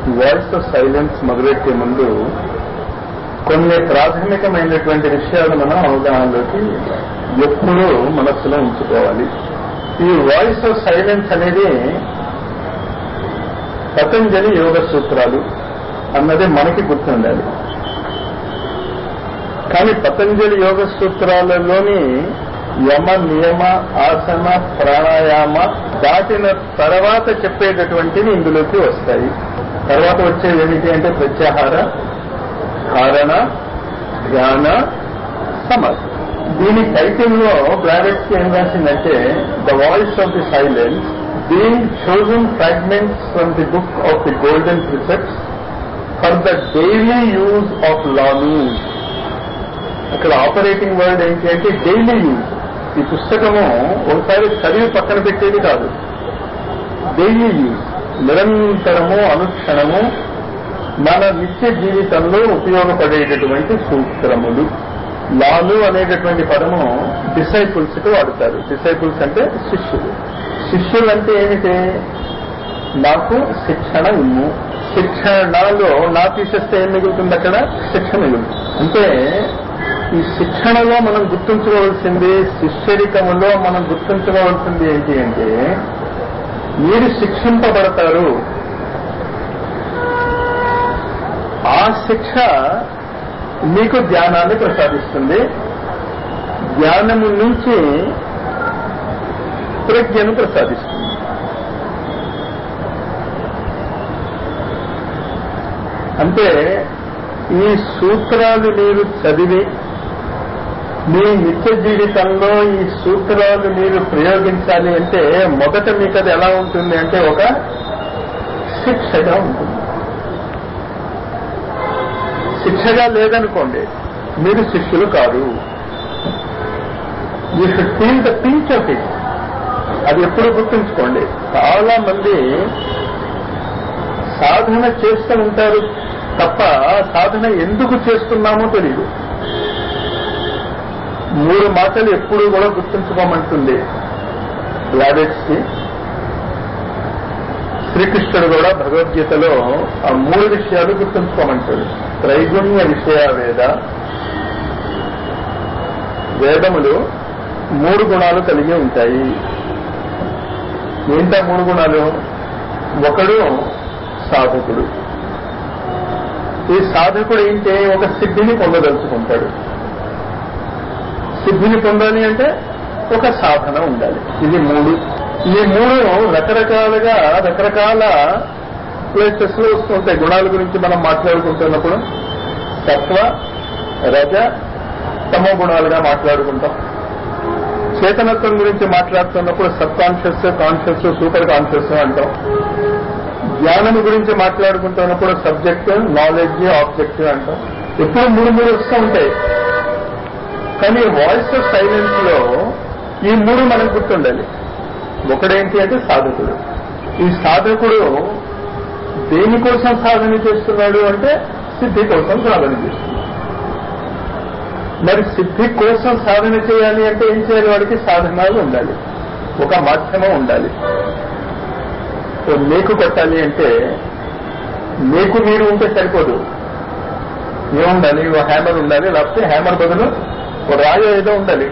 Voice of silence మొదలెట్టే ముందు కొన్ని ప్రాథమికమైనటువంటి విషయాలు మనం అవగాహనలోకి ఎప్పుడూ మనస్సులో ఉంచుకోవాలి ఈ వాయిస్ ఆఫ్ సైలెన్స్ అనేది పతంజలి యోగ సూత్రాలు అన్నది మనకి గుర్తుండాలి కానీ పతంజలి యోగ సూత్రాలలోని యమ నియమ ఆసన ప్రాణాయామ దాటిన తర్వాత చెప్పేటటువంటివి ఇందులోకి వస్తాయి తర్వాత వచ్చేది ఏమిటి అంటే ప్రత్యాహార ధారణ ధ్యాన సమాధి దీని టైటిల్ లో బ్లారెట్స్ ఏం రాసిందంటే the voice of the silence being chosen fragments from the book of the golden precepts for the daily use of lanoos అక్కడ ఆపరేటింగ్ వర్డ్ ఏంటి అంటే డైలీ యూజ్ ఈ పుస్తకము ఒకసారి చదివి పక్కన పెట్టేది కాదు డైలీ యూజ్ నిరంతరము అనుక్షణము మన నిత్య జీవితంలో ఉపయోగపడేటటువంటి సూత్రములు లాలు అనేటటువంటి పదము డిసైపుల్స్ కి వాడతారు డిసైపుల్స్ అంటే శిష్యులు శిష్యులు అంటే ఏమిటి నాకు శిక్షణ ఇమ్ము శిక్షణలో నా తీసేస్తే ఏం మిగులుతుంది అక్కడ శిక్షణ మిగులుతుంది అంటే ఈ శిక్షణలో మనం గుర్తుంచుకోవాల్సింది శిష్యరికములో మనం గుర్తుంచుకోవాల్సింది ఏంటి అంటే మీరు శిక్షింపబడతారు ఆ శిక్ష మీకు జ్ఞానాన్ని ప్రసాదిస్తుంది జ్ఞానము నుంచి ప్రజ్ఞను ప్రసాదిస్తుంది అంటే ఈ సూత్రాలు మీరు చదివి మీ నిత్య జీవితంలో ఈ సూత్రాలు మీరు ప్రయోగించాలి అంటే మొదట మీకు అది ఎలా ఉంటుంది అంటే ఒక శిక్షగా ఉంటుంది శిక్షగా లేదనుకోండి మీరు శిష్యులు కాదు you should feel the pinch of it అది ఎప్పుడు గుర్తుంచుకోండి చాలా మంది సాధన చేస్తూ ఉంటారు తప్ప సాధన ఎందుకు చేస్తున్నామో తెలియదు మూడు మాటలు ఎప్పుడు కూడా గుర్తుంచుకోమంటుంది గ్లాడెట్స్ కి శ్రీకృష్ణుడు కూడా భగవద్గీతలో ఆ మూడు విషయాలు గుర్తుంచుకోమంటాడు త్రైగుణ్య విషయ వేద వేదములు మూడు గుణాలు కలిగి ఉంటాయి ఏంటా మూడు గుణాలు ఒకడు సాధకుడు ఈ సాధకుడు ఏంటి ఒక సిద్ధిని పొందదలుచుకుంటాడు సిద్ధిని పొందాలి అంటే ఒక సాధన ఉండాలి ఇది మూడు ఈ మూడు రకరకాలుగా రకరకాల ప్లేసెస్ లో వస్తుంటాయి గుణాల గురించి మనం మాట్లాడుకుంటున్నప్పుడు సత్వ రజ తమో గుణాలుగా మాట్లాడుకుంటాం చేతనత్వం గురించి మాట్లాడుతున్నప్పుడు subconscious conscious superconscious అంటాం జ్ఞానం గురించి మాట్లాడుకుంటున్నప్పుడు సబ్జెక్ట్ నాలెడ్జ్ ఆబ్జెక్ట్ అంటాం ఎప్పుడు మూడు మూడు వస్తూ ఉంటాయి కానీ వాయిస్ ఆఫ్ సైలెన్స్ లో ఈ మూడు మనకు గుర్తుండాలి ఒకడేంటి అంటే సాధకుడు ఈ సాధకుడు దేనికోసం సాధన చేస్తున్నాడు అంటే సిద్ధి కోసం సాధన చేస్తున్నాడు మరి సిద్ధి కోసం సాధన చేయాలి అంటే ఏం చేయాలి వాడికి సాధనాలు ఉండాలి ఒక మాధ్యమం ఉండాలి ఓ మేకు కొట్టాలి అంటే మేకు మీరు ఉంటే సరిపోదు ఏముండాలి ఓ హ్యామర్ ఉండాలి లేకపోతే హ్యామర్ బదులు ఓ రాయి ఏదో ఉండాలి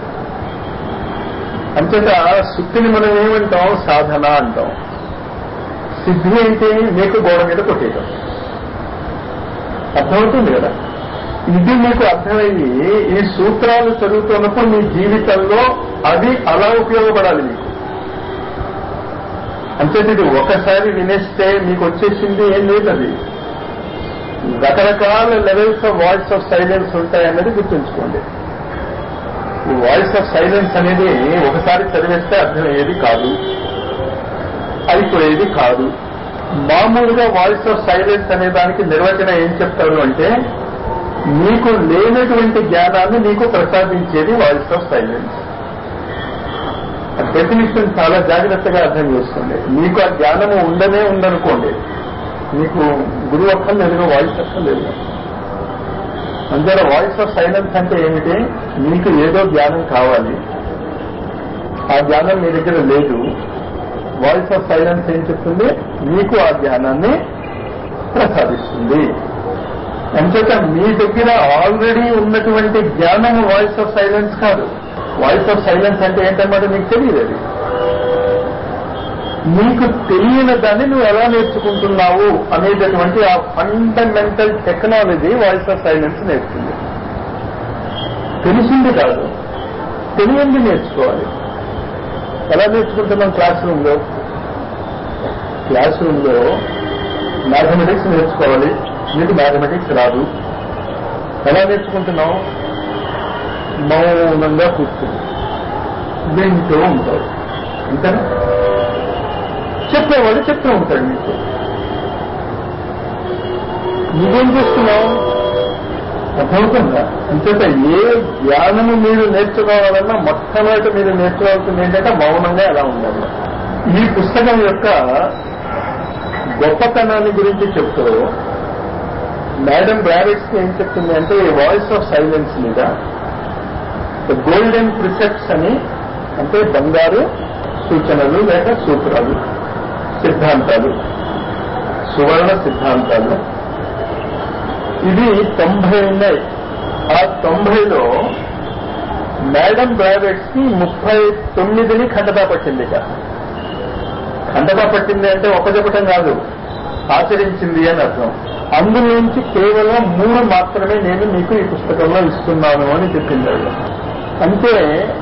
అంతేత సుత్తిని మనం ఏమంటాం సాధన అంటాం సిద్ధి ఏంటి మీకు గోడ మీద కొట్టేయటం అర్థమవుతుంది కదా ఇది మీకు అర్థమయ్యి ఈ సూత్రాలు చదువుతున్నప్పుడు మీ జీవితంలో అది అలా ఉపయోగపడాలి మీకు అంతేత ఇది ఒకసారి వినేస్తే మీకు వచ్చేసింది ఏం లేదు అది రకరకాల levels of voice of silence ఉంటాయన్నది గుర్తుంచుకోండి ఈ వాయిస్ ఆఫ్ సైలెన్స్ అనేది ఒకసారి చదివేస్తే అర్థమయ్యేది కాదు అయిపోయేది కాదు మామూలుగా వాయిస్ ఆఫ్ సైలెన్స్ అనే దానికి నిర్వచనం ఏం చెప్తారు అంటే మీకు లేనటువంటి జ్ఞానాన్ని మీకు ప్రసాదించేది వాయిస్ ఆఫ్ సైలెన్స్ డెఫినేషన్ చాలా జాగ్రత్తగా అర్థం చేసుకోండి మీకు ఆ జ్ఞానము ఉండనే ఉందనుకోండి మీకు గురువు అక్కర్లేదు వాయిస్ అక్కర్లేదు అందులో వాయిస్ ఆఫ్ సైలెన్స్ అంటే ఏమిటి మీకు ఏదో జ్ఞానం కావాలి ఆ జ్ఞానం మీ దగ్గర లేదు వాయిస్ ఆఫ్ సైలెన్స్ ఏం చెప్తుంది మీకు ఆ జ్ఞానాన్ని ప్రసాదిస్తుంది అంచేత మీ దగ్గర ఆల్రెడీ ఉన్నటువంటి జ్ఞానం వాయిస్ ఆఫ్ సైలెన్స్ కాదు వాయిస్ ఆఫ్ సైలెన్స్ అంటే ఏంటన్నమాట మీకు తెలియదు అది నీకు తెలియని దాన్ని నువ్వు ఎలా నేర్చుకుంటున్నావు అనేటటువంటి ఆ fundamental technology voice of silence నేర్చుకుంది తెలిసింది కాదు తెలియంది నేర్చుకోవాలి ఎలా నేర్చుకుంటున్నాం క్లాస్ రూమ్ లో క్లాస్ రూమ్ లో మ్యాథమెటిక్స్ నేర్చుకోవాలి నీకు మ్యాథమెటిక్స్ రాదు ఎలా నేర్చుకుంటున్నావు మౌనంగా కూర్చుని వింటూ ఉంటావు అంతేనా చెప్పేవాడు చెప్తూ ఉంటాడు నీకు నువ్వేం చేస్తున్నావు అర్థమవుతుందా అంచేత ఏ జ్ఞానము మీరు నేర్చుకోవాలన్నా మొట్టమొదటి మీరు నేర్చుకోవాల్సింది ఏంటంటే మౌనంగా ఎలా ఉండాలి ఈ పుస్తకం యొక్క గొప్పతనాన్ని గురించి చెప్తూ మేడం బ్రావిట్స్ ఏం చెప్తుంది అంటే ఈ వాయిస్ ఆఫ్ సైలెన్స్ మీద గోల్డెన్ ప్రిసెప్ట్స్ అని అంటే బంగారు సూచనలు లేక సూత్రాలు సిద్ధాంతాలు సువర్ణ సిద్ధాంతాలు ఇవి తొంభై ఉన్నాయి ఆ తొంభైలో మేడం బ్రావెట్స్ కి ముప్పై తొమ్మిదిని ఖండతా పట్టింది ఇక ఖండతా పట్టింది అంటే చెప్పటం కాదు ఆచరించింది అని అర్థం అందులోంచి కేవలం మూడు మాత్రమే నేను మీకు ఈ పుస్తకంలో ఇస్తున్నాను అని చెప్పింది ఆవిడ అంటే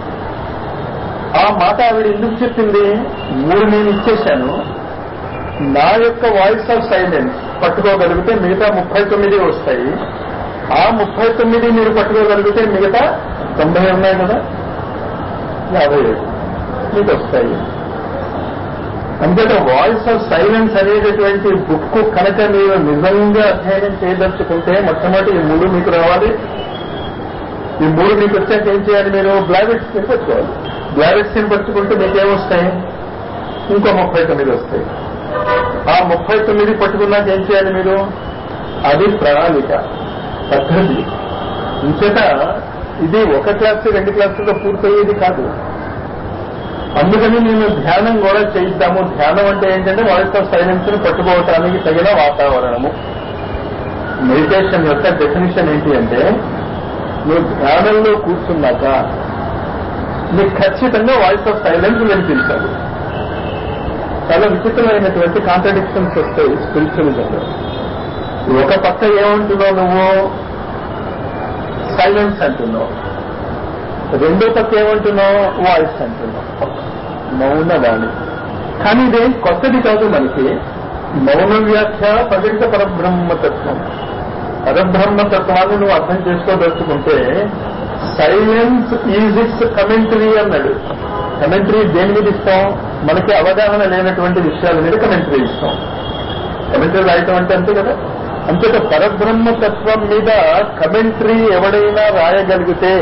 ఆ మాట ఆవిడ ఎందుకు చెప్పింది మూడు నేను ఇచ్చేశాను నా యొక్క వాయిస్ ఆఫ్ సైలెన్స్ పట్టుకోగలిగితే మిగతా ముప్పై తొమ్మిది వస్తాయి ఆ ముప్పై తొమ్మిది మీరు పట్టుకోగలిగితే మిగతా తొంభై ఉన్నాయి కదా యాభై ఏడు మీకు వస్తాయి అంతేత వాయిస్ ఆఫ్ సైలెన్స్ అనేటటువంటి బుక్ కనుక మీరు నిజంగా అధ్యయనం చేయదలుచుకుంటే మొట్టమొదటి ఈ మూడు మీకు రావాలి ఈ మూడు మీకు వచ్చాక ఏం చేయాలి మీరు బ్లావెట్స్ ని పట్టుకోవాలి బ్లావెట్స్ ని పట్టుకుంటే మీకేమొస్తాయి ఇంకో ముప్పై తొమ్మిది వస్తాయి ఆ ముప్పై తొమ్మిది పట్టుకున్నాక ఏం చేయాలి మీరు అది ప్రణాళిక పద్ధతి ఇంచేత ఇది ఒక క్లాసు రెండు క్లాసుల్లో పూర్తయ్యేది కాదు అందుకని నేను ధ్యానం కూడా చేయిద్దాము ధ్యానం అంటే ఏంటంటే వాయిస్ ఆఫ్ సైలెన్స్ ని పట్టుకోవటానికి తగిన వాతావరణము మెడిటేషన్ యొక్క డెఫినేషన్ ఏంటి అంటే నువ్వు ధ్యానంలో కూర్చున్నాక నీకు ఖచ్చితంగా వాయిస్ ఆఫ్ సైలెన్స్ వినిపించాలి చాలా విచిత్రమైనటువంటి కాంట్రడిక్షన్స్ వస్తాయి స్పిరిచువలిజంలో ఒక పక్క ఏమంటున్నావు నువ్వు సైలెన్స్ అంటున్నావు రెండో పక్క ఏమంటున్నావు వాయిస్ అంటున్నావు మౌనవాణి కానీ ఇదేం కొత్తది కాదు మనకి మౌన వ్యాఖ్య ప్రకటిత పరబ్రహ్మతత్వం పరబ్రహ్మతత్వాన్ని నువ్వు అర్థం చేసుకోదలుచుకుంటే సైలెన్స్ ఈజ్ ఇట్స్ కమెంటరీ అన్నాడు కమెంటరీ దేని మీద ఇస్తాం మనకి అవగాహన లేనటువంటి విషయాల మీద కమెంటరీ ఇస్తాం కమెంటరీ రాయటం అంటే అంతే కదా అంతేత పరబ్రహ్మతత్వం మీద కమెంటరీ ఎవడైనా రాయగలిగితే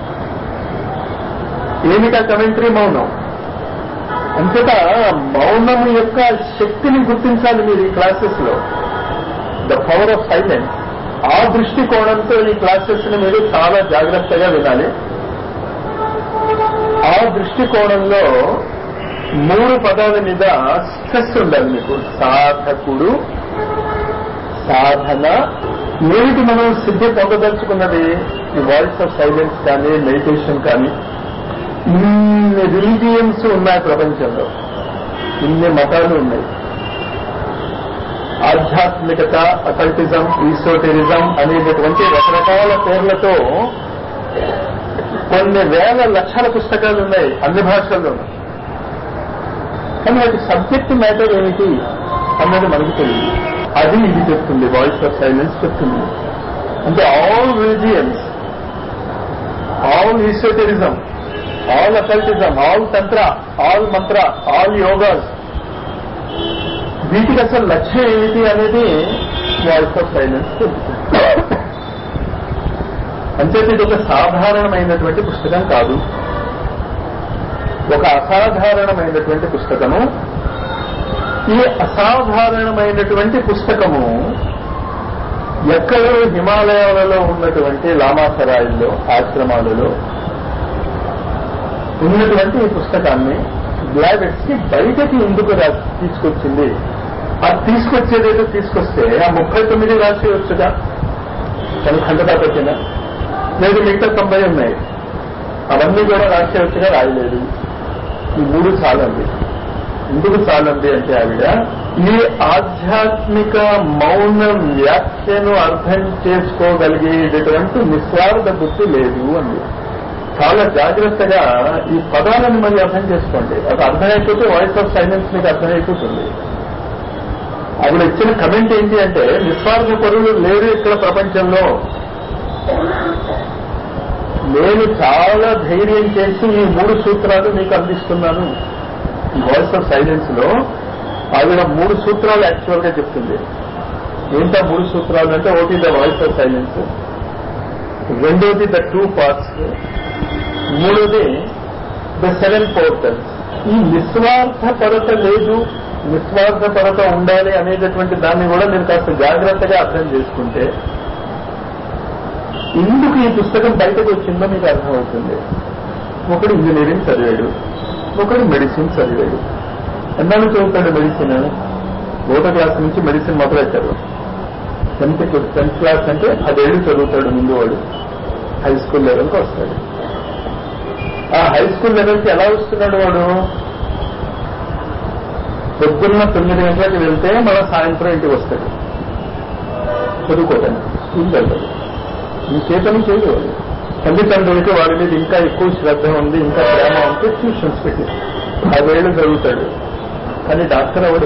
ఏమిటా కమెంటరీ మౌనం అంతేత మౌనం యొక్క శక్తిని గుర్తించాలి మీరు ఈ క్లాసెస్ లో ద పవర్ ఆఫ్ సైలెన్స్ ఆ దృష్టికోణంతో ఈ క్లాసెస్ ని మీరు చాలా జాగ్రత్తగా వినాలి ఆ దృష్టికోణంలో మూడు పదాల మీద స్ట్రెస్ ఉండాలి మీకు సాధకుడు సాధన ఏమిటి మనం సిద్ధి పొందదలుచుకున్నది ఈ వాయిస్ ఆఫ్ సైలెన్స్ కానీ మెడిటేషన్ కానీ ఇన్ని రిలీజియన్స్ ఉన్నాయి ప్రపంచంలో ఇన్ని మతాలు ఉన్నాయి ఆధ్యాత్మికత అకల్టిజం ఈసోటెరిజం అనేటటువంటి రకరకాల పేర్లతో కొన్ని వేల లక్షల పుస్తకాలు ఉన్నాయి అన్ని భాషల్లోనూ కానీ వాటి సబ్జెక్ట్ మ్యాటర్ ఏమిటి అన్నది మనకు తెలియదు అది ఇది చెప్తుంది వాయిస్ ఆఫ్ సైలెన్స్ చెప్తుంది అంటే all religions all esoterism all occultism all tantra all mantra all yogas వీటికి అసలు లక్ష్యం ఏమిటి అనేది వాయిస్ ఆఫ్ సైలెన్స్ చెప్తుంది అంచేత ఇది ఒక సాధారణమైనటువంటి పుస్తకం కాదు ఒక అసాధారణమైనటువంటి పుస్తకము ఈ అసాధారణమైనటువంటి పుస్తకము ఎక్కడో హిమాలయాలలో ఉన్నటువంటి లామాసరాయిల్లో ఆశ్రమాలలో ఉన్నటువంటి ఈ పుస్తకాన్ని బ్లావెట్స్ కి బయటకి ఎందుకు రా- తీసుకొచ్చింది అది తీసుకొచ్చేదేదో తీసుకొస్తే ఆ ముప్పై తొమ్మిది రాసేయచ్చుగా తను ఖండతా పెట్టిన లేదు మిగతా తొంభై ఉన్నాయి అవన్నీ కూడా రాసేయచ్చుగా రాయలేదు ఈ మూడు చాలండి ఎందుకు చాలండి అంటే ఆవిడ ఈ ఆధ్యాత్మిక మౌన వ్యాఖ్యను అర్థం చేసుకోగలిగేటటువంటి నిస్వార్థ బుద్ధి లేదు అంది చాలా జాగ్రత్తగా ఈ పదాలను మరి అర్థం చేసుకోండి అది అర్థమైపోతే వాయిస్ ఆఫ్ సైలెన్స్ మీకు అర్థమైపోతుంది ఆవిడ ఇచ్చిన కమెంట్ ఏంటి అంటే నిస్వార్థ పరులు లేరు ఇక్కడ ప్రపంచంలో నేను చాలా ధైర్యం చేసి ఈ మూడు సూత్రాలు మీకు అందిస్తున్నాను ఈ వాయిస్ ఆఫ్ సైలెన్స్ లో ఆవిడ మూడు సూత్రాలు యాక్చువల్ గా చెప్తుంది ఏంటా మూడు సూత్రాలు అంటే ఒకటి ద వాయిస్ ఆఫ్ సైలెన్స్ రెండోది ద టూ పార్ట్స్ మూడోది ద సెవెన్ పోర్టల్స్ ఈ నిస్వార్థపరత లేదు నిస్వార్థపరత ఉండాలి అనేటటువంటి దాన్ని కూడా మీరు కాస్త జాగ్రత్తగా అర్థం చేసుకుంటే ఎందుకు ఈ పుస్తకం బయటకు వచ్చిందో మీకు అర్థమవుతుంది ఒకడు ఇంజనీరింగ్ చదివాడు ఒకడు మెడిసిన్ చదివాడు ఎన్నాళ్ళు చదువుతాడు మెడిసిన్ ఒకటో క్లాస్ నుంచి మెడిసిన్ మొదలెట్టారు టెన్త్ టెన్త్ క్లాస్ అంటే పదేళ్ళు చదువుతాడు ముందు వాడు హై స్కూల్ లెవెల్కి వస్తాడు ఆ హై స్కూల్ లెవెల్కి ఎలా వస్తున్నాడు వాడు పొద్దున్న తొమ్మిది గంటలకు వెళ్తే మళ్ళీ సాయంత్రం ఇంటికి వస్తాడు చదువుకోవటానికి స్కూల్కి వెళ్తాడు ఇంకేతనం చేయదు వాడు తల్లిదండ్రులకి వాడి మీద ఇంకా ఎక్కువ శ్రద్ధ ఉంది ఇంకా ప్రేమ ఉంటే ట్యూషన్స్ పెట్టి పదేళ్ళు చదువుతాడు కానీ డాక్టర్ అవడు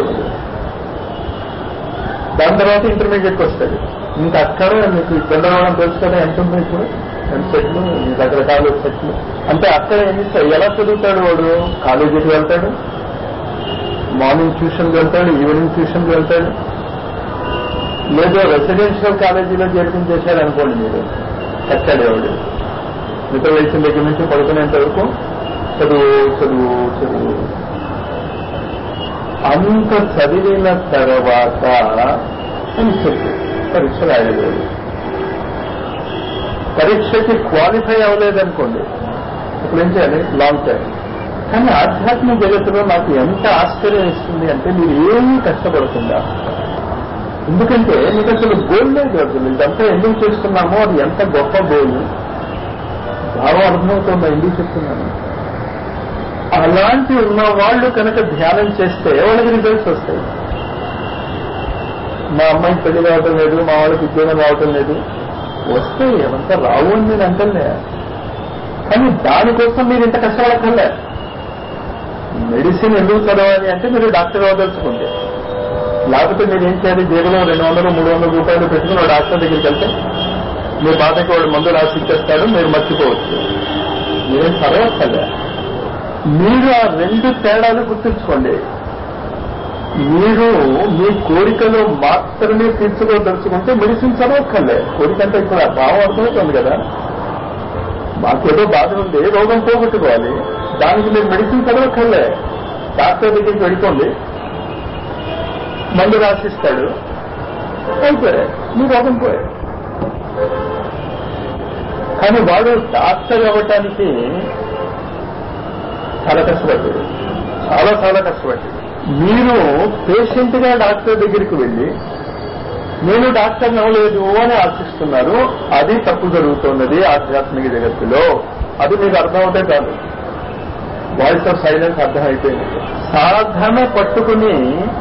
దాని తర్వాత ఇంటర్మీడియట్కి వస్తాడు ఇంకా అక్కడ మీకు చంద్రబాబు తెలుసు కదా ఎంత ఉంది ఇప్పుడు ఎంసెట్లు రకరకాల సెట్లు అంటే అక్కడ ఏమి ఎలా చదువుతాడు వాడు కాలేజీకి వెళ్తాడు మార్నింగ్ ట్యూషన్కి వెళ్తాడు ఈవినింగ్ ట్యూషన్కి వెళ్తాడు లేదో రెసిడెన్షియల్ కాలేజీలో చేర్పించేశాడు అనుకోండి మీరు కట్టాడు ఎవడు నిద్ర లేచిన దగ్గర నుంచి పడుకునేంత వరకు చదువు చదువు చదువు అంత చదివిన తర్వాత పరీక్షకి పరీక్ష రాయలేదు పరీక్షకి క్వాలిఫై అవ్వలేదనుకోండి ఇప్పుడు ఏం చేయాలి లాంగ్ టైం కానీ ఆధ్యాత్మిక జగత్తులో నాకు ఎంత ఆశ్చర్యం ఇస్తుంది అంటే మీరు ఏమీ కష్టపడకుండా ఎందుకంటే మీకు అసలు గోల్ లేదు అసలు ఇదంతా ఎందుకు చేస్తున్నామో అది ఎంత గొప్ప గోల్ బాగా అర్థమవుతుందా ఎందుకు చెప్తున్నాను అలాంటి ఉన్న వాళ్ళు కనుక ధ్యానం చేస్తే వాళ్ళకి రిజల్ట్స్ వస్తాయి మా అమ్మాయికి పెళ్లి కావటం లేదు మా వాళ్ళకి ఉద్యోగం రావటం లేదు వస్తాయి అవంతా రావు అని నేను అంటలే కానీ దానికోసం మీరు ఇంత కష్టపడక్కర్లే మెడిసిన్ ఎందుకు చదవాలి అంటే మీరు డాక్టర్ అవ్వదలుచుకుంటే లేకపోతే మీరు ఏం చేయాలి జేబులో రెండు వందలు మూడు వందల రూపాయలు పెట్టుకుని డాక్టర్ దగ్గరికి వెళ్తే మీ బాధకి వాడు మందు రాసి ఇచ్చేస్తాడు మీరు మర్చిపోవచ్చు మీరేం చదవక్కర్లే మీరు ఆ రెండు తేడాలు గుర్తుంచుకోండి మీరు మీ కోరికలో మాత్రమే తీర్చుకోదలుచుకుంటే మెడిసిన్ చదవక్కర్లే కోరిక అంటే ఇప్పుడు ఆ భావం అర్థమవుతుంది కదా మాకేదో బాధ ఉంది రోగం పోగొట్టుకోవాలి దానికి మీరు మెడిసిన్ చదవక్కర్లే డాక్టర్ దగ్గరికి వెళ్ళిపోండి మందు రాసిస్తాడు అయిపోయాయి మీ రోగం పోయాయి కానీ వాడు డాక్టర్ అవ్వటానికి చాలా కష్టపడ్డాడు చాలా చాలా కష్టపడ్డాడు మీరు పేషెంట్ గా డాక్టర్ దగ్గరికి వెళ్ళి నేను డాక్టర్ అవ్వలేదు అని ఆశిస్తున్నారు అది తప్పు జరుగుతున్నది ఆధ్యాత్మిక జగత్తులో అది మీకు అర్థమవుతే కాదు వాయిస్ ఆఫ్ సైలెన్స్ అర్థమైపోయింది సాధన పట్టుకుని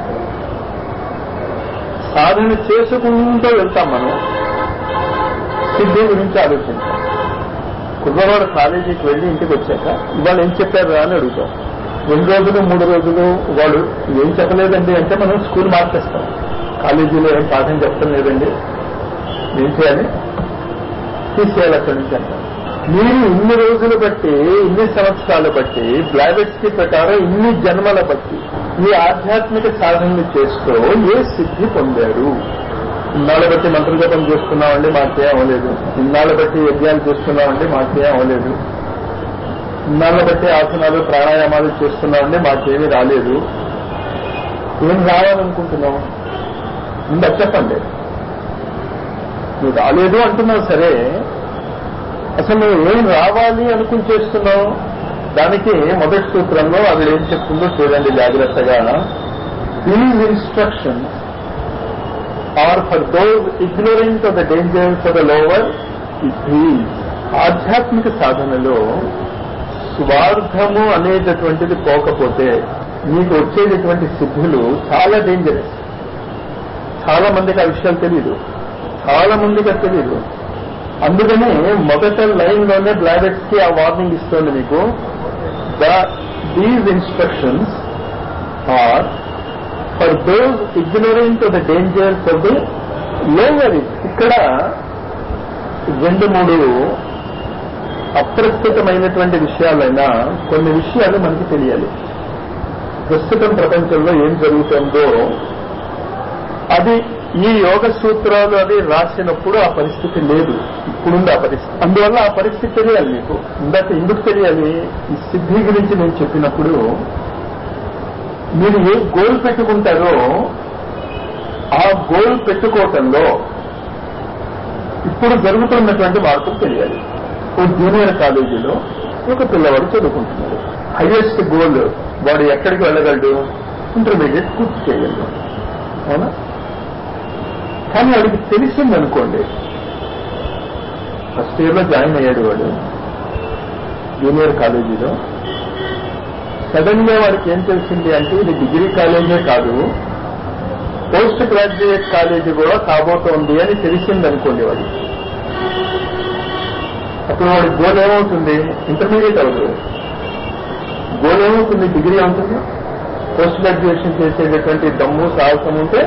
సాధన చేసుకుంటూ వెళ్తాం మనం సిద్ధి గురించి ఆలోచించాం కుర్రవాడు కాలేజీకి వెళ్ళి ఇంటికి వచ్చాక ఇవాళ ఏం చెప్పారు అని అడుగుతాం రెండు రోజులు మూడు రోజులు వాళ్ళు ఏం చెప్పలేదండి అంటే మనం స్కూల్ మార్చేస్తాం కాలేజీలో ఏం పాఠం చెప్తాం లేదండి ఏం చేయాలి తీసేయాలి అక్కడి నుంచి అంటాం మీరు ఇన్ని రోజులు బట్టి ఇన్ని సంవత్సరాలు బట్టి బ్లాబెట్స్కి ప్రకారం ఇన్ని జన్మల బట్టి ఈ ఆధ్యాత్మిక సాధనలు చేస్తూ ఏ సిద్ధి పొందారు ఇన్నాళ్ళ బట్టి మంత్రజపం చేస్తున్నామండి మాకేం అవ్వలేదు ఇన్నాళ్ళ బట్టి యజ్ఞాలు చేస్తున్నామండి మాకేం అవ్వలేదు ఇన్నాళ్ళ బట్టి ఆసనాలు ప్రాణాయామాలు చేస్తున్నామండి మాకేమీ రాలేదు ఏం రావాలనుకుంటున్నాం ముందు అది చెప్పండి నువ్వు రాలేదు అంటున్నావు సరే అసలు నువ్వు ఏం రావాలి అనుకుని చేస్తున్నావు దానికి మొదటి సూత్రంలో ఆవిడ ఏం చెప్తుందో చూడండి జాగ్రత్తగా these instructions are for those ignorant of the dangers of the lower దీస్ ఆధ్యాత్మిక సాధనలో స్వార్థము అనేటటువంటిది పోకపోతే మీకు వచ్చేటటువంటి సిద్ధులు చాలా డేంజరస్ చాలా మందికి ఆ విషయాలు తెలియదు చాలా మందికి అది తెలియదు అందుకనే మొదట లైన్ లోనే బ్లాడెట్స్ కి ఆ వార్నింగ్ ఇస్తుంది మీకు the these instructions are for those ignorant the dangers of the lower ఇక్కడ రెండు మూడు అప్రస్తుతమైనటువంటి విషయాలైనా కొన్ని విషయాలు మనకి తెలియాలి ప్రస్తుతం ప్రపంచంలో ఏం జరుగుతుందో అది ఈ యోగ సూత్రాలు అవి రాసినప్పుడు ఆ పరిస్థితి లేదు ఇప్పుడుంది ఆ పరిస్థితి అందువల్ల ఆ పరిస్థితి తెలియాలి మీకు ఇందాక ఎందుకు తెలియాలి ఈ సిద్ధి గురించి నేను చెప్పినప్పుడు మీరు ఏ గోల్ పెట్టుకుంటారో ఆ గోల్ పెట్టుకోవటంలో ఇప్పుడు జరుగుతున్నటువంటి మార్పులు తెలియాలి ఓ జూనియర్ కాలేజీలో ఒక పిల్లవాడు చదువుకుంటున్నాడు హైయెస్ట్ గోల్ వాడు ఎక్కడికి వెళ్ళగలడు ఇంటర్మీడియట్ పూర్తి చేయగలడు అవునా కానీ వాడికి తెలిసిందనుకోండి ఫస్ట్ ఇయర్ లో జాయిన్ అయ్యాడు వాడు జూనియర్ కాలేజీలో సడన్ గా వాడికి ఏం తెలిసింది అంటే ఇది డిగ్రీ కాలేజే కాదు పోస్ట్ గ్రాడ్యుయేట్ కాలేజీ కూడా కాబోతోంది అని తెలిసింది అనుకోండి వాడికి అప్పుడు వాడి గోల్ ఏమవుతుంది ఇంటర్మీడియట్ అవుతుంది గోల్ ఏమవుతుంది డిగ్రీ అవుతుంది పోస్ట్ గ్రాడ్యుయేషన్ చేసేటటువంటి దమ్ము సాహసం ఉంటే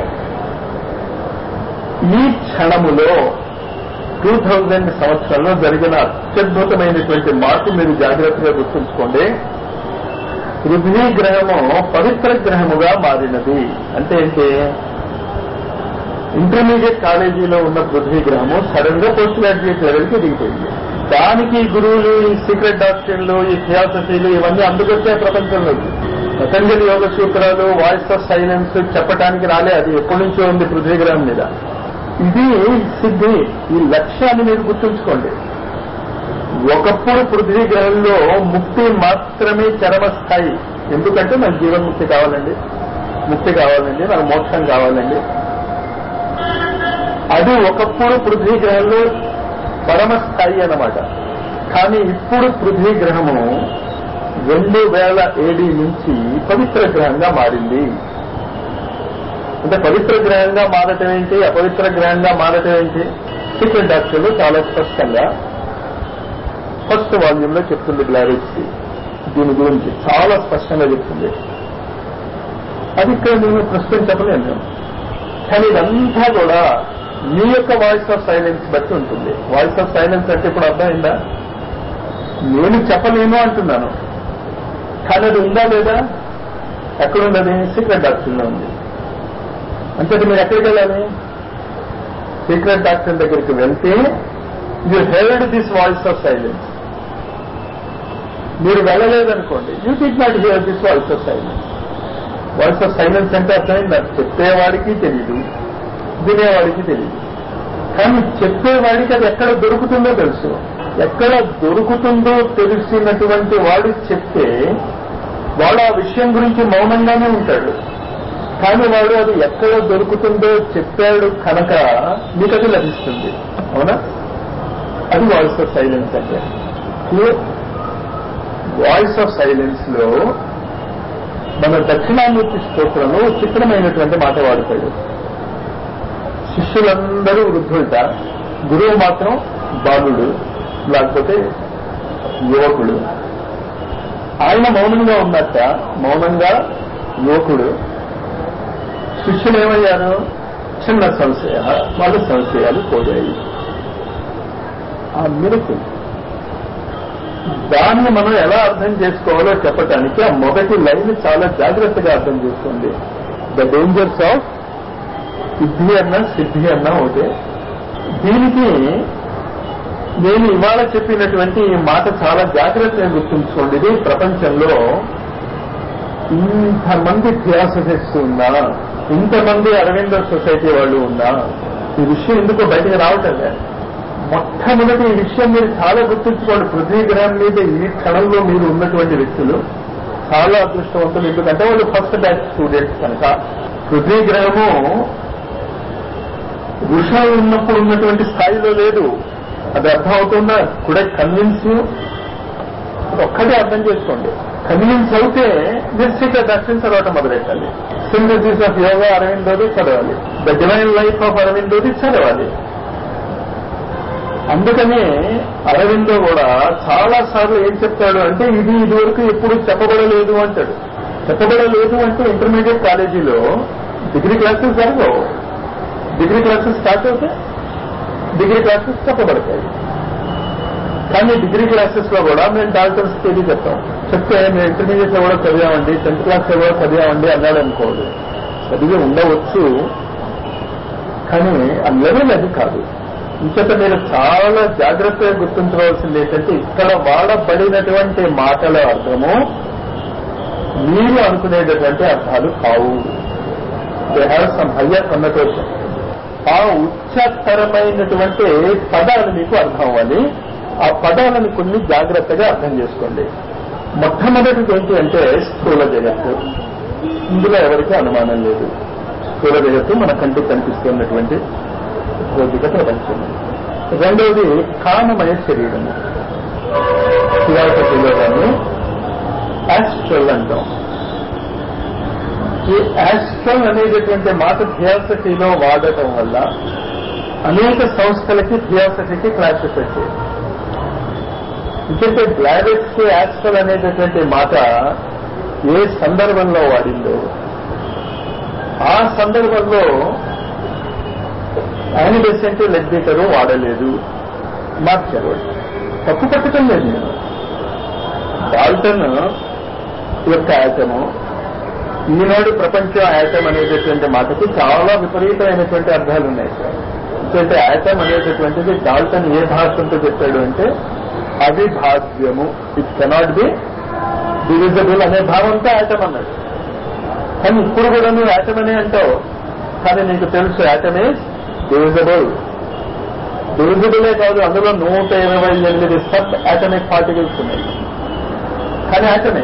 ఈ క్షణములో టూ థౌజండ్ సంవత్సరంలో జరిగిన అత్యద్భుతమైనటువంటి మార్పు మీరు జాగ్రత్తగా గుర్తుంచుకోండి పృథ్వీ గ్రహము పవిత్ర గ్రహముగా మారినది అంటే ఏంటి ఇంటర్మీడియట్ కాలేజీలో ఉన్న పృథ్వీ గ్రహము సడన్ గా పోస్ట్ గ్రాడ్యుయేట్ లెవెల్కి దిగిపోయింది దానికి ఈ గురువులు ఈ సీక్రెట్ డాక్టర్లు ఈ థియాసఫీలు ఇవన్నీ అందుకొచ్చే ప్రపంచంలోకి పతంజలి యోగ సూత్రాలు వాయిస్ ఆఫ్ సైలెన్స్ చెప్పడానికి రాలే అది ఎప్పటి నుంచో ఉంది పృథ్వీ గ్రహం మీద ఇది సిద్ధి ఈ లక్ష్యాన్ని మీరు గుర్తుంచుకోండి ఒకప్పుడు పృథ్వీ గ్రహంలో ముక్తి మాత్రమే చరమ స్థాయి ఎందుకంటే మనకు జీవన్ముక్తి కావాలండి ముక్తి కావాలండి మనకు మోక్షం కావాలండి అది ఒకప్పుడు పృథ్వీ గ్రహంలో పరమ స్థాయి అన్నమాట కానీ ఇప్పుడు పృథ్వీ గ్రహము రెండు వేల ఏడి నుంచి పవిత్ర గ్రహంగా మారింది అంటే పవిత్ర గ్రహంగా మారటం ఏంటి అపవిత్ర గ్రహంగా మారటం ఏంటి సీక్రెట్ డాక్టర్లు చాలా స్పష్టంగా ఫస్ట్ వాల్యూమ్ లో చెప్తుంది గ్లారిక్స్ దీని గురించి చాలా స్పష్టంగా చెప్తుంది అది ఇక్కడ నేను ప్రస్తుతం చెప్పలేను కానీ ఇదంతా కూడా మీ యొక్క వాయిస్ ఆఫ్ సైలెన్స్ బట్టి ఉంటుంది వాయిస్ ఆఫ్ సైలెన్స్ అంటే ఇప్పుడు అర్థమైందా నేను చెప్పలేను అంటున్నాను కానీ అది ఉందా లేదా ఎక్కడున్నది సీక్రెట్ డాక్టర్లో ఉంది అంటే మీరు ఎక్కడికి వెళ్ళాలి సీక్రెట్ డాక్టర్ దగ్గరికి వెళ్తే you held this voice of silence మీరు వెళ్ళలేదనుకోండి you did not hear this voice of silence voice of silence అంటే అర్థమైంది చెప్పేవాడికి తెలియదు వినేవాడికి తెలియదు కానీ చెప్పేవాడికి అది ఎక్కడ దొరుకుతుందో తెలుసు ఎక్కడ దొరుకుతుందో తెలిసినటువంటి వాడు చెప్తే వాడు ఆ విషయం గురించి మౌనంగానే ఉంటాడు కానీ వాడు అది ఎక్కడ దొరుకుతుందో చెప్పాడు కనుక మీకు అది లభిస్తుంది అవునా అది వాయిస్ ఆఫ్ సైలెన్స్ అంటే వాయిస్ ఆఫ్ సైలెన్స్ లో మన దక్షిణామూర్తి స్తోత్రంలో చిత్రమైనటువంటి మాట వాడతాడు శిష్యులందరూ వృద్ధులట గురువు మాత్రం బాలుడు లేకపోతే యువకుడు ఆయన మౌనంగా ఉన్నట్ట మౌనంగా యువకుడు శిష్యులు ఏమయ్యారు చిన్న సంశయ వాళ్ళ సంశయాలు పోయాయి ఆ మిరకు దాన్ని మనం ఎలా అర్థం చేసుకోవాలో చెప్పటానికి ఆ మొదటి లైన్ చాలా జాగ్రత్తగా అర్థం చేసుకోండి ద డేంజర్స్ ఆఫ్ సిద్ధి అన్న సిద్ధి అన్న ఒకటే దీనికి నేను ఇవాళ చెప్పినటువంటి ఈ మాట చాలా జాగ్రత్తగా గుర్తుంచుకోండి ఇది ప్రపంచంలో ఇంతమంది థియాసఫిస్ట్ ఉన్నా ఇంతమంది అరవింద సొసైటీ వాళ్ళు ఉన్నా ఈ విషయం ఎందుకో బయటకు రావటం లేదు మొట్టమొదటి ఈ విషయం మీరు చాలా గుర్తుంచుకోండి పృథ్వీ గ్రహం మీద ఈ క్షణంలో మీరు ఉన్నటువంటి వ్యక్తులు చాలా అదృష్టవంతులు ఎందుకంటే వాళ్ళు ఫస్ట్ బ్యాచ్ స్టూడెంట్స్ కనుక పృథ్వీ గ్రహము వృషం ఉన్నప్పుడు ఉన్నటువంటి స్థాయిలో లేదు అది అర్థం అవుతుందా కూడా కన్విన్స్ ఒక్కటే అర్థం చేసుకోండి కన్విన్స్ అవుతే మీరు సీక్రెట్ దర్శనం చదవటం మొదలెట్టాలి సింథసిస్ ఆఫ్ యోగా అరవిందోది చదవాలి ద డివైన్ లైఫ్ ఆఫ్ అరవిందోది చదవాలి అందుకనే అరవిందో కూడా చాలా సార్లు ఏం చెప్తాడు అంటే ఇది ఇదివరకు ఎప్పుడు చెప్పబడలేదు అంటాడు చెప్పబడలేదు అంటే ఇంటర్మీడియట్ కాలేజీలో డిగ్రీ క్లాసెస్ జరగవు డిగ్రీ క్లాసెస్ స్టార్ట్ అవుతాయి డిగ్రీ క్లాసెస్ చెప్పబడతాయి కానీ డిగ్రీ క్లాసెస్ లో కూడా మేము డాక్టర్స్ తెలియ చెప్తాం చెప్తే మేము ఇంటర్మీడియట్ లో కూడా చదివామండి టెన్త్ క్లాస్ లో కూడా చదివామండి అన్నాడు అనుకోండి చదివి ఉండవచ్చు కానీ ఆ లెవెల్ అది కాదు ఇంకొక మీరు చాలా జాగ్రత్తగా గుర్తుంచుకోవాల్సింది ఏంటంటే ఇక్కడ వాడబడినటువంటి మాటల అర్థము మీరు అనుకునేటటువంటి అర్థాలు కావు they have some higher connotation ఆ ఉచ్చతరమైనటువంటి పదాలు మీకు అర్థం అవ్వాలి ఆ పదాలను కొన్ని జాగ్రత్తగా అర్థం చేసుకోండి మొట్టమొదటిది ఏంటి అంటే స్థూల జగత్తు ఇందులో ఎవరికి అనుమానం లేదు స్థూల జగత్తు మన కంటికి కనిపిస్తున్నటువంటి భౌతిక ప్రపంచం రెండవది కామమయ శరీరము ఫిలాసఫీలో దాన్ని యాస్ట్రల్ అంటాం ఈ యాస్ట్రల్ అనేటటువంటి మాట థియాసఫీలో వాడటం వల్ల అనేక సంస్థలకి థియాసఫీకి క్లాషెస్ వచ్చాయి ఎందుకంటే గ్లాడెక్స్ కి యాస్ట్రల్ అనేటటువంటి మాట ఏ సందర్భంలో వాడిందో ఆ సందర్భంలో యానిబెసెంట్ లెగ్బీటరు వాడలేదు మార్చారు తప్పు పట్టడం లేదు నేను డాల్టన్ యొక్క యాటము ఈనాడు ప్రపంచం యాటం అనేటటువంటి మాటకి చాలా విపరీతమైనటువంటి అర్థాలు ఉన్నాయి సార్ ఎందుకంటే యాటం అనేటటువంటిది డాల్టన్ ఏ భాషంతో చెప్పాడు అంటే అవిభాజ్యము ఇట్ కెనాట్ బి డివిజబుల్ అనే భావంతో యాటం అన్నాడు కానీ ఇప్పుడు కూడా నువ్వు యాటం అనే అంటావు కానీ నీకు తెలుసు యాటమ్ ఈజ్ డివిజబుల్ డివిజిబులే కాదు అందులో నూట ఇరవై ఎనిమిది సబ్ అటమిక్ పార్టికల్స్ ఉన్నాయి కానీ అటమే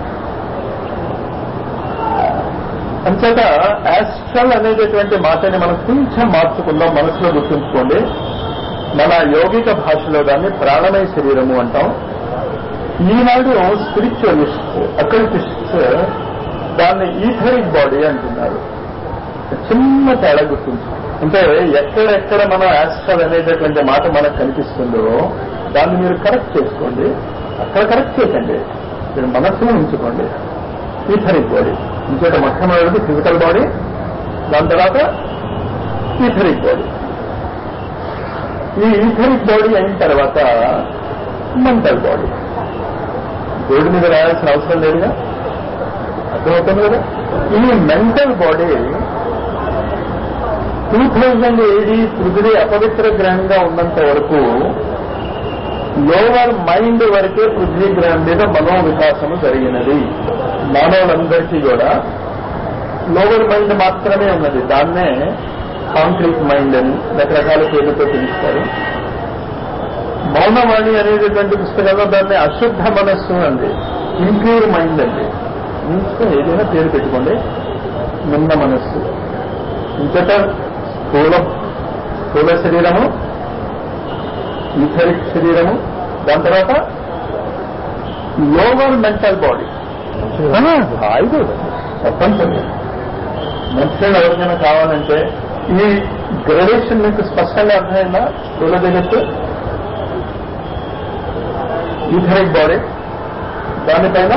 అంచేత యాస్ట్రల్ అనేటటువంటి మాటని మనం కొంచెం మార్చుకుందాం మనసులో గుర్తుంచుకోండి మన యౌగిక భాషలో దాన్ని ప్రాణమయ శరీరము అంటాం ఈనాడు స్పిరిచువలిస్ట్ అకల్టిస్ట్స్ దాన్ని ఈథరిక్ బాడీ అంటున్నారు చిన్న తేడా గుర్తుంచు అంటే ఎక్కడెక్కడ మనం యాస్ట్రల్ అనేటటువంటి మాట మనకు కనిపిస్తుందో దాన్ని మీరు కరెక్ట్ చేసుకోండి అక్కడ కరెక్ట్ చేయకండి మీరు మనస్సును ఉంచుకోండి ఈథరిక్ బాడీ ఇంకేట మొట్టమొదటిది ఫిజికల్ బాడీ దాని తర్వాత ఈథరిక్ బాడీ ఈ ఈథరిక్ బాడీ అయిన తర్వాత మెంటల్ బాడీ దేవుడి మీద రాయాల్సిన అవసరం లేదుగా అర్థమవుతుంది కదా ఈ mental body two thousand AD పృథివీ అపవిత్ర గ్రహంగా ఉన్నంత వరకు లోవర్ మైండ్ వరకే పృథ్వీ గ్రహం మీద మనో వికాసము జరిగినది మానవులందరికీ కూడా లోవర్ మైండ్ మాత్రమే ఉన్నది దాన్నే కాంక్రీట్ మైండ్ అని రకరకాల పేర్లతో పిలుస్తారు మౌనవాణి అనేటటువంటి పుస్తకంలో దాన్ని అశుద్ధ మనస్సు అండి ఇంప్యూర్ మైండ్ అండి ఇంకా ఏదైనా పేరు పెట్టుకోండి నిన్న మనస్సు ఇంకట స్థూల స్థూల శరీరము ఈథరిక్ శరీరము దాని తర్వాత లోవర్ మెంటల్ బాడీ ఐదు తప్పనిసరి మనుషులు ఎవరికైనా కావాలంటే ఈ గ్రడేషన్ మీకు స్పష్టంగా అర్థమైందా స్థూల జగత్తు ఈథరిక్ బాడీ దానిపైన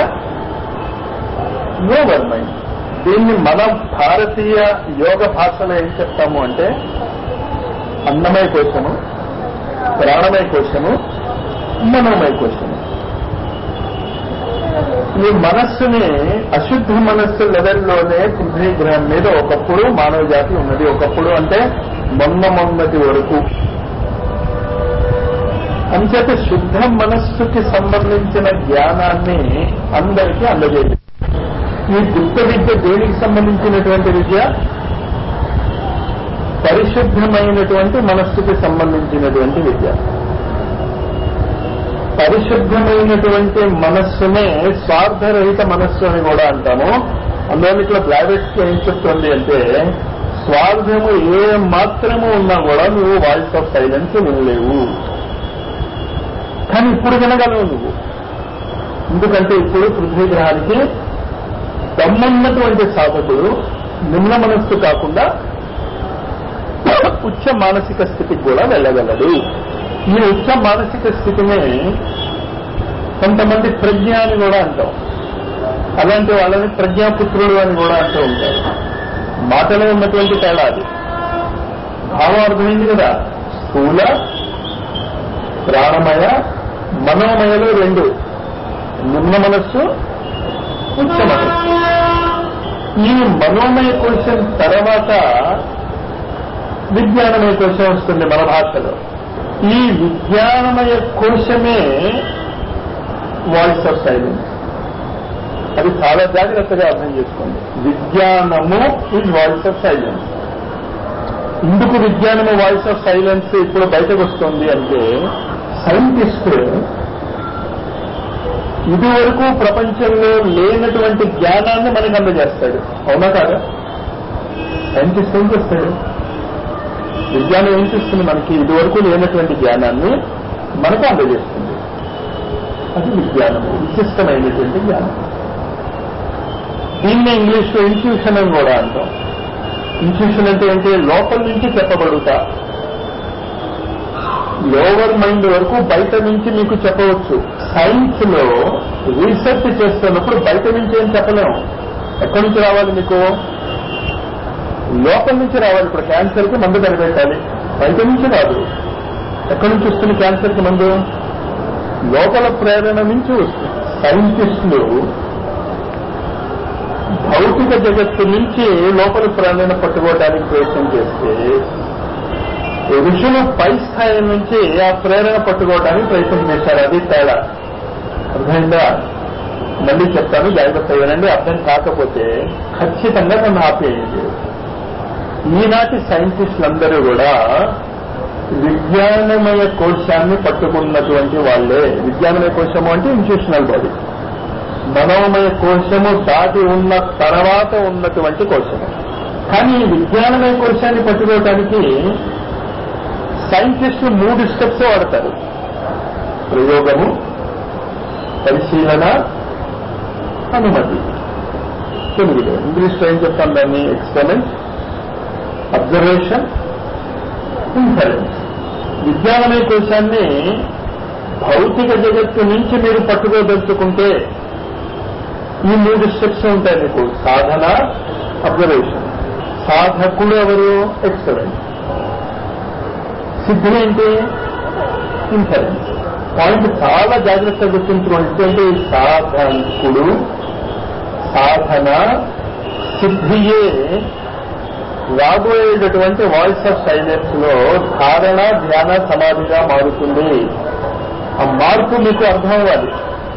లోవర్ మైండ్ దీన్ని మన భారతీయ యోగ భాషలో ఏం చెప్తాము అంటే అన్నమయ కోశము ప్రాణమయ కోశము మనోమయ కోశము ఈ మనస్సుని అశుద్ధ మనస్సు లెవెల్లోనే పృథ్వీ గ్రహం మీద ఒకప్పుడు మానవ జాతి ఉన్నది ఒకప్పుడు అంటే మొన్న మొన్నటి వరకు అంచేత శుద్ధ మనస్సుకి సంబంధించిన జ్ఞానాన్ని అందరికీ అందజేయాలి ఈ గుప్త విద్య దేనికి సంబంధించినటువంటి విద్య పరిశుద్ధమైనటువంటి మనస్సుకి సంబంధించినటువంటి విద్య పరిశుద్ధమైనటువంటి మనస్సునే స్వార్థరహిత మనస్సు అని కూడా అంటాము అందువల్ల బ్లావెట్స్ ఏం చెప్తుంది అంటే స్వార్థము ఏ మాత్రము ఉన్నా కూడా నువ్వు వాయిస్ ఆఫ్ సైలెన్స్ వినలేవు కానీ ఇప్పుడు వినగలవు నువ్వు ఎందుకంటే ఇప్పుడు పృథ్వీ గ్రహానికి దమ్మున్నటువంటి సాధకుడు నిమ్న మనస్సు కాకుండా ఉచ్చ మానసిక స్థితికి కూడా వెళ్ళగలడు ఈ ఉచ్చ మానసిక స్థితిని కొంతమంది ప్రజ్ఞ అని కూడా అంటాం అలాంటి వాళ్ళని ప్రజ్ఞాపుత్రుడు అని కూడా అంటూ ఉంటారు మాటలో ఉన్నటువంటి తేడా అది భావం అర్థమైంది కదా స్థూల ప్రాణమయ మనోమయలు రెండు నిమ్న మనస్సు ఉచ్చ మనస్సు ఈ మనోమయ కోశం తర్వాత విజ్ఞానమయ కోశం వస్తుంది మన భాషలో ఈ విజ్ఞానమయ కోశమే వాయిస్ ఆఫ్ సైలెన్స్ అది చాలా జాగ్రత్తగా అర్థం చేసుకోండి విజ్ఞానము ఇస్ వాయిస్ ఆఫ్ సైలెన్స్ ఎందుకు విజ్ఞానము వాయిస్ ఆఫ్ సైలెన్స్ ఇప్పుడు బయటకు వస్తుంది అంటే సైంటిస్ట్ ఇదివరకు ప్రపంచంలో లేనటువంటి జ్ఞానాన్ని మనకు అందజేస్తాడు అవునా కాదా సైంటిస్ట్ ఏం చేస్తాడు విజ్ఞానం ఏం చేస్తుంది మనకి ఇదివరకు లేనటువంటి జ్ఞానాన్ని మనకు అందజేస్తుంది అది విజ్ఞానము విశిష్టమైనటువంటి జ్ఞానం దీన్ని ఇంగ్లీష్లో ఇన్స్టిట్యూషన్ అని కూడా అంటాం ఇన్స్టిట్యూషన్ అంటే ఏంటి లోపల నుంచి చెప్పబడుతా లోవర్ మైండ్ వరకు బయట నుంచి మీకు చెప్పవచ్చు సైన్స్ లో రీసెర్చ్ చేస్తున్నప్పుడు బయట నుంచి ఏం చెప్పలేము ఎక్కడి నుంచి రావాలి మీకు లోపల నుంచి రావాలి ఇప్పుడు క్యాన్సర్ కి మందు కనిపెట్టాలి బయట నుంచి రాదు ఎక్కడి నుంచి వస్తుంది క్యాన్సర్ కి మందు లోపల ప్రేరణ నుంచి వస్తుంది సైంటిస్టులు భౌతిక జగత్తు నుంచి లోపల ప్రేరణ పట్టుకోవడానికి ప్రయత్నం చేస్తే ఋషులు పై స్థాయి నుంచి ఆ ప్రేరణ పట్టుకోవడానికి ప్రయత్నం చేశారు అది తేడా అర్థమైందా మళ్ళీ చెప్తాను జాగ్రత్త వినండి అర్థం కాకపోతే ఖచ్చితంగా నన్ను ఆపేయండి ఈనాటి సైంటిస్టులందరూ కూడా విజ్ఞానమయ కోశాన్ని పట్టుకున్నటువంటి వాళ్ళే విజ్ఞానమయ కోశము అంటే ఇన్స్టిట్యూషనల్ బాడీ మనోమయ కోశము దాటి ఉన్న తర్వాత ఉన్నటువంటి కోశము కానీ ఈ విజ్ఞానమయ కోశాన్ని పట్టుకోవటానికి సైంటిస్టులు మూడు స్టెప్స్ వాడతారు ప్రయోగము పరిశీలన అనుమతి తెలుగులో ఇంగ్లీష్లో ఏం చెప్తాం దాన్ని ఎక్స్పెరిమెంట్ అబ్జర్వేషన్ ఇన్ఫరెన్స్ విజ్ఞానమయ కోశాన్ని భౌతిక జగత్తు నుంచి మీరు పట్టుకోదలుచుకుంటే ఈ మూడు స్టెప్స్ ఉంటాయి మీకు సాధన అబ్జర్వేషన్ సాధకుడు ఎవరు ఎక్స్పెరిమెంట్ సిద్ధి ఏంటి ఇన్ఫరెన్స్ పాయింట్ చాలా జాగ్రత్తగా గుర్తుంచుకోండి అంటే సాధకుడు సాధన సిద్ధియే రాబోయేటటువంటి వాయిస్ ఆఫ్ సైలెన్స్ లో ధారణ ధ్యాన సమాధిగా మారుతుంది ఆ మార్పు మీకు అర్థం అవ్వాలి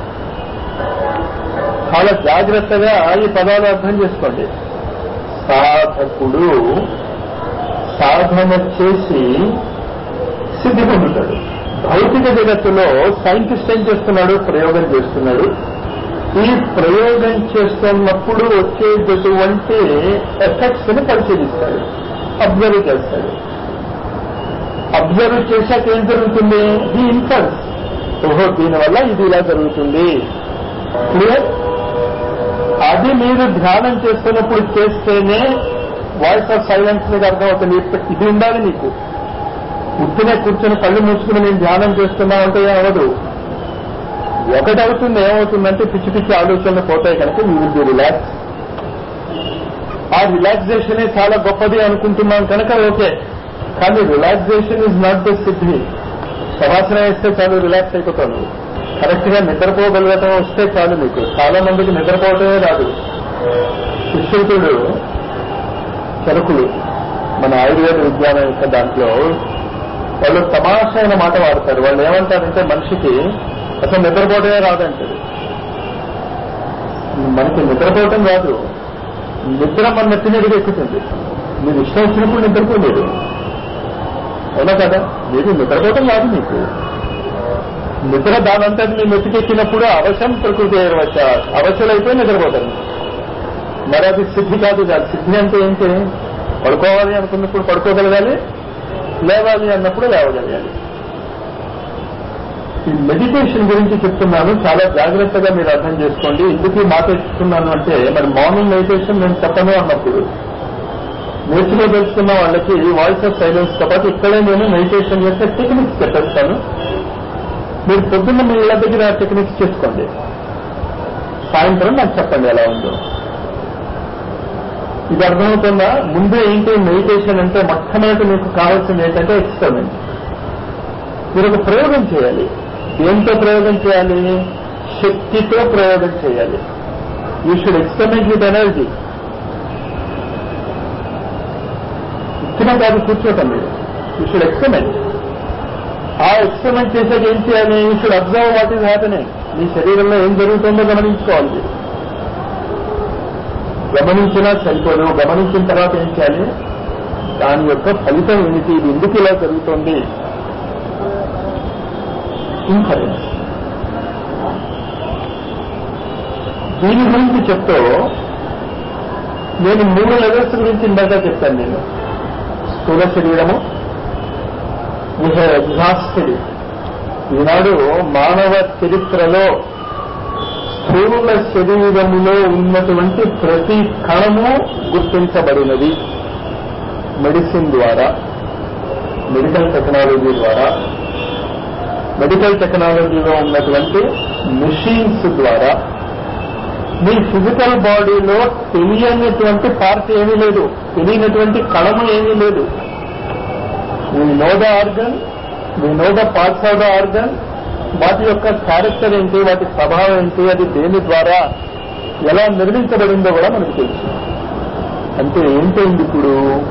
చాలా జాగ్రత్తగా ఈ పదాలు అర్థం చేసుకోండి సాధకుడు సాధన చేసి సిద్ధి పొందుతాడు భౌతిక జగత్తులో సైంటిస్ట్ ఏం చేస్తున్నాడు ప్రయోగం చేస్తున్నాడు ఈ ప్రయోగం చేస్తున్నప్పుడు వచ్చేటటువంటి ఎఫెక్ట్స్ ని పరిశీలిస్తాడు అబ్జర్వ్ చేస్తాడు అబ్జర్వ్ చేశాక ఏం జరుగుతుంది ఈ ఇన్ఫర్స్ ఓహో దీనివల్ల ఇది ఇలా జరుగుతుంది క్లియర్ అది మీరు ధ్యానం చేస్తున్నప్పుడు చేస్తేనే వాయిస్ ఆఫ్ సైలెన్స్ మీకు అర్థమవుతుంది ఇది ఉండాలి మీకు ఉత్తినే కూర్చొని కళ్ళు మూసుకుని నేను ధ్యానం చేస్తున్నామంటే ఏమవదు ఒకటవుతుంది ఏమవుతుందంటే పిచ్చి పిచ్చి ఆలోచనలు పోతాయి కనుక యూ విల్ బి రిలాక్స్ ఆ రిలాక్సేషనే చాలా గొప్పది అనుకుంటున్నాం కనుక ఓకే కానీ రిలాక్సేషన్ ఇస్ నాట్ ద సిద్ధి శవాసన వేస్తే చాలు రిలాక్స్ అయిపోతాను కరెక్ట్ గా నిద్రపోగలగటం వస్తే చాలు మీకు చాలా మందికి నిద్రపోవటమే రాదు సుశ్రుతుడు చరకులు మన ఆయుర్వేద విజ్ఞానం యొక్క దాంట్లో వాళ్ళు తమాషైన మాట వాడతారు వాళ్ళు ఏమంటారంటే మనిషికి అసలు నిద్రపోవటమే రాదంటారు మనకి నిద్రపోవటం రాదు నిద్ర మన నెత్తినడిగా ఎక్కుతుంది మీరు ఇష్టం వచ్చినప్పుడు నిద్రపోలేదు అవునా కదా మీరు నిద్రపోవటం రాదు మీకు నిద్ర దానంతా మీ మెతికెక్కినప్పుడు అవశం ప్రకృతి వచ్చ అవశలైపోయి నిద్రపోతారు మరి అది సిద్ధి కాదు కాదు సిద్ధి అంటే ఏంటి పడుకోవాలి అనుకున్నప్పుడు పడుకోగలగాలి లేవాలి అన్నప్పుడు లేవగలగాలి ఈ మెడిటేషన్ గురించి చెప్తున్నాను చాలా జాగ్రత్తగా మీరు అర్థం చేసుకోండి ఎందుకు ఈ మాట చెప్తున్నాను అంటే మరి మార్నింగ్ మెడిటేషన్ నేను చెప్పను అన్నప్పుడు నేర్చుకో తెలుసుకున్న వాళ్ళకి వాయిస్ ఆఫ్ సైలెన్స్ తో పాటు ఇక్కడే నేను మెడిటేషన్ యొక్క టెక్నిక్స్ చెప్పేస్తాను మీరు పొద్దున్న మీ ఇళ్ళ దగ్గర టెక్నిక్స్ చేసుకోండి సాయంత్రం నాకు చెప్పండి ఎలా ఉందో ఇది అర్థమవుతుందా ముందే ఏంటి మెడిటేషన్ అంటే మొట్టమొదటి మీకు కావాల్సింది ఏంటంటే ఎక్స్పెరిమెంట్ మీరు ఒక ప్రయోగం చేయాలి దేంతో ప్రయోగం చేయాలి శక్తితో ప్రయోగం చేయాలి you should experiment with energy ఇచ్చిన కాదు కూర్చోటం మీరు యూ షుడ్ ఎక్స్పెరిమెంట్ ఆ ఎక్స్పెరిమెంట్ చేసాక ఏం చేయాలి you should observe what is happening మీ శరీరంలో ఏం జరుగుతుందో గమనించుకోవాలి మీరు. గమనించినా సరిపోదు గమనించిన తర్వాత ఏం చేయాలి దాని యొక్క ఫలితం ఏమిటి ఇది ఎందుకు ఇలా జరుగుతోంది ఇన్ఫరెన్స్ దీని గురించి చెప్తూ నేను మూడు లెవెల్స్ గురించి ఇందాక చెప్పాను నేను స్థూల శరీరము ఎగ్జాస్టెడ్ ఈనాడు మానవ చరిత్రలో స్థూల శరీరములో ఉన్నటువంటి ప్రతి కణము గుర్తించబడినది మెడిసిన్ ద్వారా మెడికల్ టెక్నాలజీ ద్వారా మెడికల్ టెక్నాలజీలో ఉన్నటువంటి మెషిన్స్ ద్వారా మీ ఫిజికల్ బాడీలో తెలియనటువంటి పార్ట్ ఏమీ లేదు తెలియనటువంటి కణము ఏమీ లేదు we know the organ we know the parts of the organ వాటి యొక్క క్యారెక్టర్ ఏంటి వాటి స్వభావం ఏంటి అది దేని ద్వారా ఎలా నిర్మించబడిందో కూడా మనకు తెలుసు అంటే ఏంటైంది ఇప్పుడు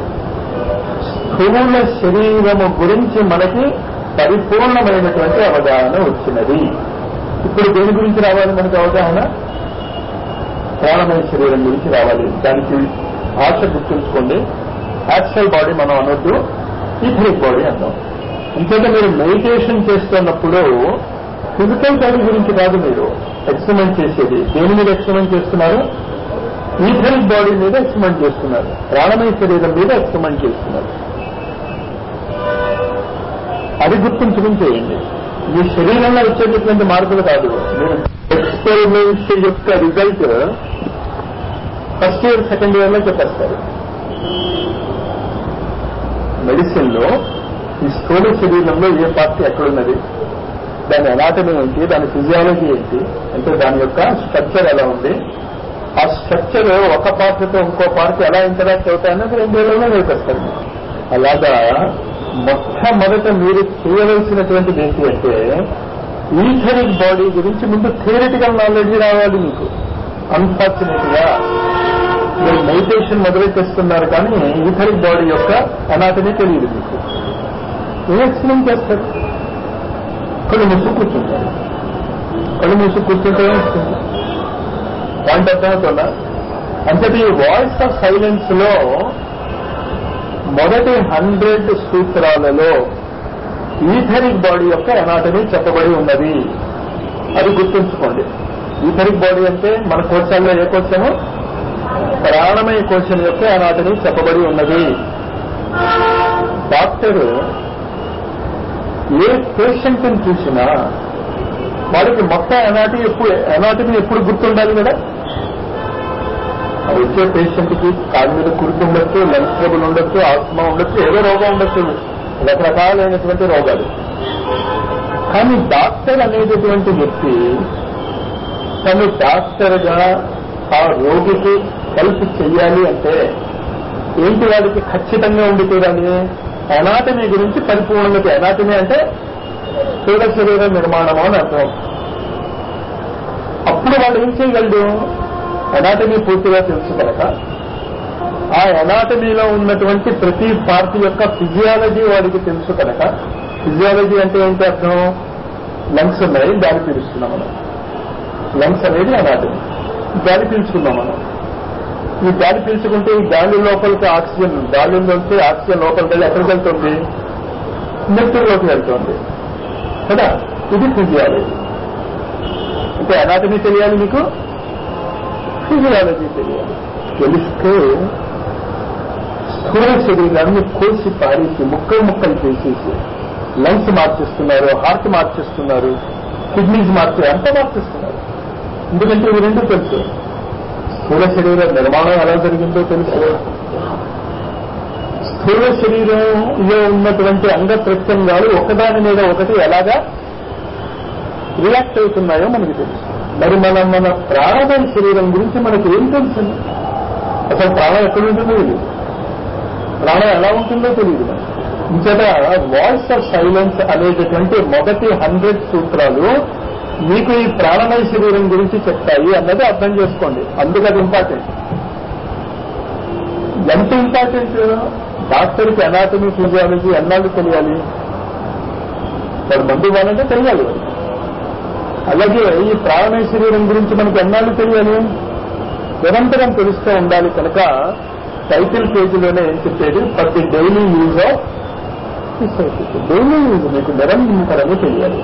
స్థూల శరీరము గురించి మనకి పరిపూర్ణమైనటువంటి అవగాహన వచ్చినది ఇప్పుడు దేని గురించి రావాలి మనకు అవగాహన ప్రాణమయ శరీరం గురించి రావాలి దానికి భాష గుర్తుంచుకోండి యాక్చువల్ బాడీ మనం అనొద్దు ఈథరిక్ బాడీ అంటాం ఇంకేంటే మీరు మెడిటేషన్ చేస్తున్నప్పుడు ఫిజికల్ బాడీ గురించి కాదు మీరు ఎక్స్పెరిమెంట్ చేసేది దేని మీద ఎక్స్పెరిమెంట్ చేస్తున్నారు ఈథరిక్ బాడీ మీద ఎక్స్పెరిమెంట్ చేస్తున్నారు ప్రాణమయ శరీరం మీద ఎక్స్పెరిమెంట్ చేస్తున్నారు అది గుర్తుంచుకుని చేయండి మీ శరీరంలో వచ్చేటటువంటి మార్పులు కాదు మీరు ఎక్స్పెరిమెంట్స్ యొక్క result first year second year లో చెప్పేస్తారు మెడిసిన్ లో ఈ స్థూల శరీరంలో ఏ పార్టీ ఎక్కడున్నది దాని అనాటమీ ఏంటి దాని ఫిజియాలజీ ఏంటి అంటే దాని యొక్క స్ట్రక్చర్ ఎలా ఉంది ఆ స్ట్రక్చర్ ఒక పార్టీతో ఇంకో పార్టీ ఎలా ఇంటరాక్ట్ అవుతాయన్నది రెండేళ్లలో నేర్పిస్తారు అలాగా మొట్టమొదట మీరు చేయవలసినటువంటిది ఏంటి అంటే ఈథరిక్ బాడీ గురించి ముందు థియరిటికల్ నాలెడ్జ్ రావాలి మీకు అన్ఫార్చునేట్ గా మీరు మెడిటేషన్ మొదలెట్టేస్తున్నారు కానీ ఈథరిక్ బాడీ యొక్క అనాటమీ తెలియదు మీకు ఏం ఎక్స్ప్లెయిన్ చేస్తారు కళ్ళు మూసు కూర్చుంటారు కళ్ళు మూసు కూర్చుంటే వస్తుంది పాయింట్ అర్థమవుతుందా అంతటి వాయిస్ ఆఫ్ సైలెన్స్ లో మొదటి హండ్రెడ్ సూత్రాలలో ఈథరిక్ బాడీ యొక్క ఎనాటమీ చెప్పబడి ఉన్నది అది గుర్తుంచుకోండి ఈథరిక్ బాడీ అంటే మన కోశాల్లో ఏ కోశము ప్రాణమయ కోశం యొక్క ఎనాటమీ చెప్పబడి ఉన్నది డాక్టర్ ఏ పేషెంట్ ని చూసినా వాడికి మొత్తం ఎనాటమీ ఎప్పుడు ఎనాటమీ ఎప్పుడు గుర్తుండాలి కదా వచ్చే పేషెంట్ కి కాళ్ళ మీద కురుకు ఉండొచ్చు లంగ్స్ ట్రబుల్ ఉండొచ్చు ఆస్మా ఉండొచ్చు ఏదో రోగం ఉండొచ్చు రకరకాలైనటువంటి రోగాలు కానీ డాక్టర్ అనేటటువంటి వ్యక్తి తను డాక్టర్ గా ఆ రోగికి హెల్ప్ చెయ్యాలి అంటే ఏంటి వాడికి ఖచ్చితంగా ఉండి తీరాలి అనాటమీ గురించి పరిపూర్ణత అనాటమీ అంటే స్థూల శరీర నిర్మాణము అని అర్థం అప్పుడు వాడు ఏం చేయగలడు ఎనాటమీ పూర్తిగా తెలుసు కనుక ఆ ఎనాటమీలో ఉన్నటువంటి ప్రతి పార్టీ యొక్క ఫిజియాలజీ వాడికి తెలుసు కనుక ఫిజియాలజీ అంటే ఏంటి అర్థం లంగ్స్ ఉన్నాయి గాలి పీలుస్తున్నాం మనం లంగ్స్ అనేది అనాటమీ గాలి పీల్చుకున్నాం మనం ఈ గాలి పీల్చుకుంటే ఈ గాలి లోపలికి ఆక్సిజన్ గాలిలోంచి ఆక్సిజన్ లోపలికి వెళ్ళి ఎక్కడికి వెళ్తుంది నెత్తుల్లోకి వెళ్తుంది కదా ఇది ఫిజియాలజీ అంటే అనాటమీ తెలియాలి మీకు ఫిజియాలజీ తెలియాలి తెలిస్తే స్థూల శరీరాన్ని కోసి పారేసి ముక్కలు ముక్కలు చేసేసి లంగ్స్ మార్చేస్తున్నారు హార్ట్ మార్చేస్తున్నారు కిడ్నీస్ మార్చే అంతా మార్చేస్తున్నారు ఎందుకంటే ఇవి రెండు తెలుసు స్థూల శరీర నిర్మాణం ఎలా జరిగిందో తెలుసు స్థూల శరీరంలో ఉన్నటువంటి అంగ ప్రత్యంగాలు ఒకదాని మీద ఒకటి ఎలాగా రియాక్ట్ అవుతున్నాయో మనకి తెలుసు మరి మనం మన ప్రాణమైన శరీరం గురించి మనకి ఏం తెలుసు అసలు ప్రాణం ఎక్కడ ఉంటుందో తెలియదు ప్రాణం ఎలా ఉంటుందో తెలియదు మనకి ఇంచేత వాయిస్ ఆఫ్ సైలెన్స్ అనేటటువంటి మొదటి హండ్రెడ్ సూత్రాలు మీకు ఈ ప్రాణమయ శరీరం గురించి చెప్తాయి అన్నది అర్థం చేసుకోండి అందుకు అది ఇంపార్టెంట్ ఎంత ఇంపార్టెంట్ డాక్టర్కి అనాటమీ ఫిజియాలజీ ఎన్నాళ్ళు తెలియాలి వాడు మందు ఇవ్వాలంటే తెలియాలి వాడు. అలాగే ఈ ప్రాణమయ శరీరం గురించి మనకి ఎన్నాళ్ళు తెలియాలి నిరంతరం తెలుస్తూ ఉండాలి కనుక టైటిల్ పేజీలోనే ఏం చెప్పేది for the daily use of daily use మీకు నిరంతరమే తెలియాలి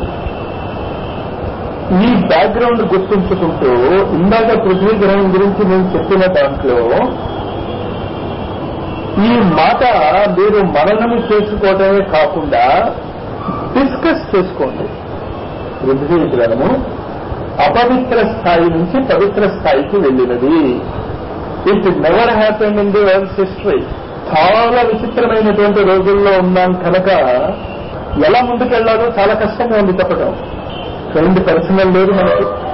ఈ బ్యాక్గ్రౌండ్ గుర్తుంచుకుంటూ ఇందాక పృథ్వీ గ్రహం గురించి నేను చెప్పిన దాంట్లో ఈ మాట మీరు మననము చేసుకోవడమే కాకుండా డిస్కస్ చేసుకోండి పృథ్వీ గ్రహము అపవిత్ర స్థాయి నుంచి పవిత్ర స్థాయికి వెళ్ళినది it never happen in the world history చాలా విచిత్రమైనటువంటి రోజుల్లో ఉన్నాం కనుక ఎలా ముందుకెళ్లాలో చాలా కష్టంగా ఉంది చెప్పడం ట్రెండ్ పర్సనల్ లేదు మనకి